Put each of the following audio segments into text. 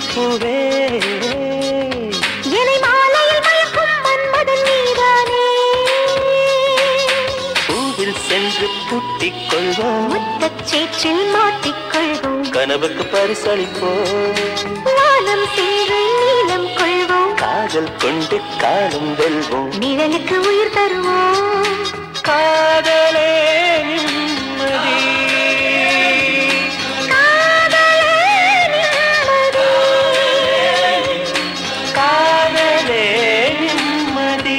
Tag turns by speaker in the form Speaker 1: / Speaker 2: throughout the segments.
Speaker 1: பூவே
Speaker 2: என்னை மாலையில் மயக்கும் மன்மதன் நீதானே
Speaker 1: பூவில் சென்று பூட்டிக் கொள்வோம்
Speaker 2: முத்தச் சேற்றில் மாட்டிக்கொள்வோம்
Speaker 1: கனவுக்கு பரிசளிப்போம்
Speaker 2: வானம் சென்று நீளம் கொள்வோம்
Speaker 1: காதல் கொண்டு காலம் வெல்வோம்
Speaker 2: நிழலுக்கு உயிர் தருவோம்
Speaker 1: காதலே நிம்மதி காதலே நிம்மதி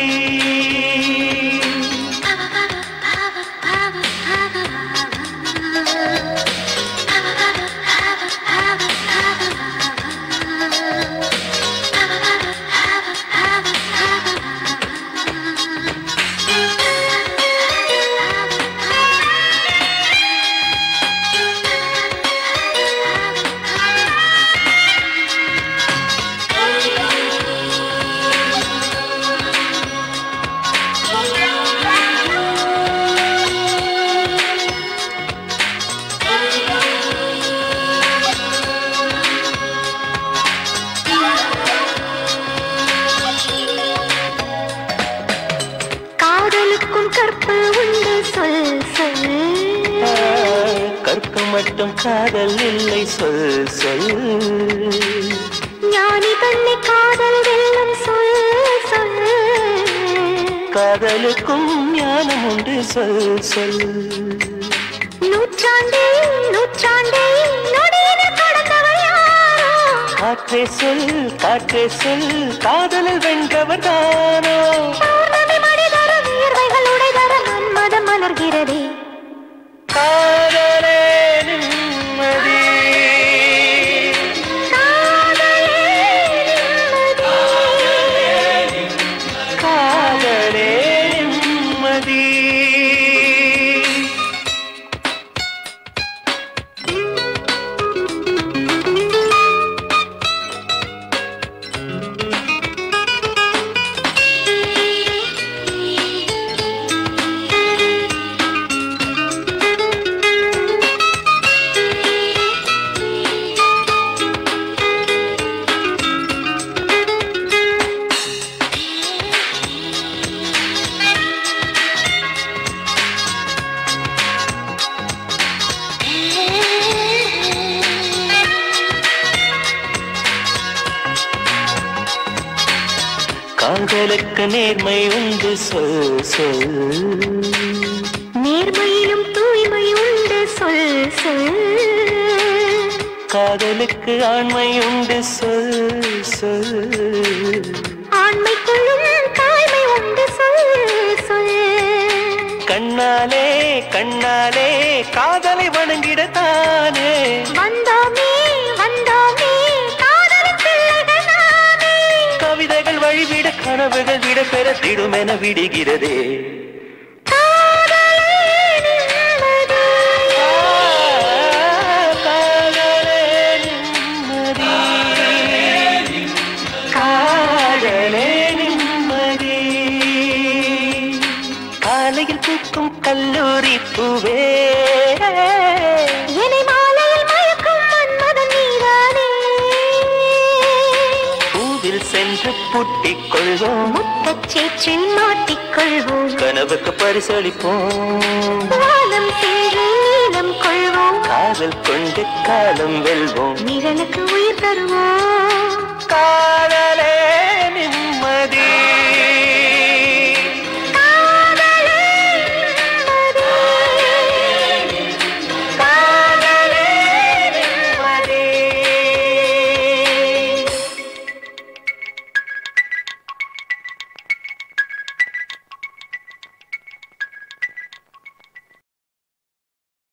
Speaker 2: காதலுக்கும் கற்பு உண்டு சொல் சொல்
Speaker 1: கற்பு மட்டும் காதல் இல்லை சொல் சொல்
Speaker 2: ஞானி தன்னை காதல் வெல்லும் சொல் சொல்
Speaker 1: காதலுக்கும் ஞானம் உண்டு சொல் சொல்
Speaker 2: நூற்றாண்டே நூற்றாண்டே நொடியின கடந்தவர் யாரோ
Speaker 1: காற்றே சொல் காற்றே சொல் காதலில் வென்றவர் தானோ
Speaker 2: பௌர்ணமி மணி தர வியர்வைகள் உடைதர மன்மதம் மலர்கிறதே
Speaker 1: காதலே நிம்மதி
Speaker 2: காதலே நிம்மதி.
Speaker 1: காதலே நிம்மதி காதலுக்கு நேர்மை உண்டு சொல் சொல்
Speaker 2: நேர்மையிலும் தூய்மை உண்டு சொல் சொல்
Speaker 1: காதலுக்கு ஆண்மை உண்டு சொல் சொல்
Speaker 2: ஆண்மைக்குள்ளும் தாய்மை உண்டு சொல் சொல்
Speaker 1: கண்ணாலே கண்ணாலே காதலை வணங்கிடத்தானே
Speaker 2: வந்தோமே வந்தோமே காதலின் பிள்ளைகள் நாமே
Speaker 1: கவிதைகள் வழிவிட கனவுகள் விட பெற திடுமென விடுகிறதே
Speaker 2: காதலே நிம்மதி.
Speaker 1: காதலே நிம்மதி. காதலே நிம்மதி. காலையில் பூக்கும் கல்லூரி பூவே
Speaker 2: என்னை மாலையில் மயக்கும் மன்மதன் நீதானே
Speaker 1: பூவில் சென்று பூட்டிக் கொள்வோம்
Speaker 2: முத்தச் சேற்றில் மாட்டிக்கொள்வோம்
Speaker 1: கனவுக்கு பரிசளிப்போம்
Speaker 2: வானம் சென்று நீளம் கொள்வோம்
Speaker 1: காதல் கொண்டு காலம் வெல்வோம்
Speaker 2: நிழலுக்கு உயிர் தருவோம்
Speaker 1: காதலே நிம்மதி